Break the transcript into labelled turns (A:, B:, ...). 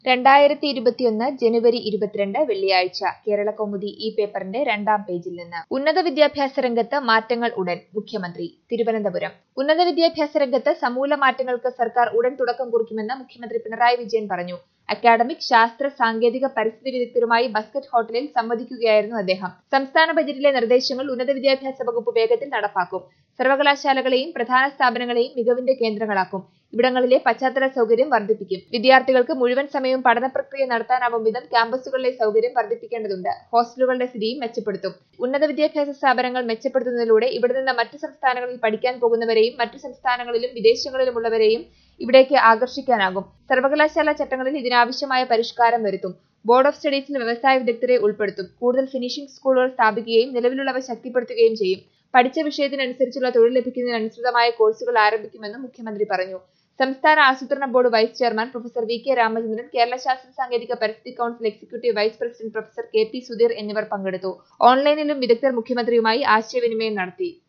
A: രണ്ടായിരത്തി ഇരുപത്തിയൊന്ന് ജനുവരി ഇരുപത്തിരണ്ട് വെള്ളിയാഴ്ച കേരളകൗമുദി ഈ പേപ്പറിന്റെ രണ്ടാം പേജിൽ നിന്ന് ഉന്നത വിദ്യാഭ്യാസ രംഗത്ത് മാറ്റങ്ങൾ ഉടൻ മുഖ്യമന്ത്രി തിരുവനന്തപുരം ഉന്നത വിദ്യാഭ്യാസ രംഗത്ത് സമൂല മാറ്റങ്ങൾക്ക് സർക്കാർ ഉടൻ തുടക്കം കുറിക്കുമെന്ന് മുഖ്യമന്ത്രി പിണറായി വിജയൻ പറഞ്ഞു അക്കാഡമിക് ശാസ്ത്ര സാങ്കേതിക പരിസ്ഥിതി വിദഗ്ധരുമായി ബസ്കറ്റ് ഹോട്ടലിൽ സംവദിക്കുകയായിരുന്നു അദ്ദേഹം സംസ്ഥാന ബജറ്റിലെ നിർദ്ദേശങ്ങൾ ഉന്നത വിദ്യാഭ്യാസ വകുപ്പ് വേഗത്തിൽ നടപ്പാക്കും സർവകലാശാലകളെയും പ്രധാന സ്ഥാപനങ്ങളെയും മികവിന്റെ കേന്ദ്രങ്ങളാക്കും ഇവിടങ്ങളിലെ പശ്ചാത്തല സൗകര്യം വർദ്ധിപ്പിക്കും വിദ്യാർത്ഥികൾക്ക് മുഴുവൻ സമയവും പഠന പ്രക്രിയ നടത്താനാവും വിധം ക്യാമ്പസുകളിലെ സൗകര്യം വർദ്ധിപ്പിക്കേണ്ടതുണ്ട് ഹോസ്റ്റലുകളുടെ സ്ഥിതിയും മെച്ചപ്പെടുത്തും ഉന്നത വിദ്യാഭ്യാസ സ്ഥാപനങ്ങൾ മെച്ചപ്പെടുത്തുന്നതിലൂടെ ഇവിടെ നിന്ന് മറ്റു സംസ്ഥാനങ്ങളിൽ പഠിക്കാൻ പോകുന്നവരെയും മറ്റു സംസ്ഥാനങ്ങളിലും വിദേശങ്ങളിലുമുള്ളവരെയും ഇവിടേക്ക് ആകർഷിക്കാനാകും സർവകലാശാല ചട്ടങ്ങളിൽ ഇതിനാവശ്യമായ പരിഷ്കാരം വരുത്തും ബോർഡ് ഓഫ് സ്റ്റഡീസിൽ വ്യവസായ വിദഗ്ധരെ ഉൾപ്പെടുത്തും കൂടുതൽ ഫിനിഷിംഗ് സ്കൂളുകൾ സ്ഥാപിക്കുകയും നിലവിലുള്ളവ ശക്തിപ്പെടുത്തുകയും ചെയ്യും പഠിച്ച വിഷയത്തിനനുസരിച്ചുള്ള തൊഴിൽ ലഭിക്കുന്നതിനനുസൃതമായ കോഴ്സുകൾ ആരംഭിക്കുമെന്നും മുഖ്യമന്ത്രി പറഞ്ഞു സംസ്ഥാന ആസൂത്രണ board vice chairman professor V K Ramachandran Kerala ശാസ്ത്ര സാങ്കേതിക പരിസ്ഥിതി council executive vice president professor K P Sudheer എന്നിവർ പങ്കെടുത്തു ഓൺലൈനിലും വിദഗ്ധർ മുഖ്യമന്ത്രിയുമായി ആശയവിനിമയം നടത്തി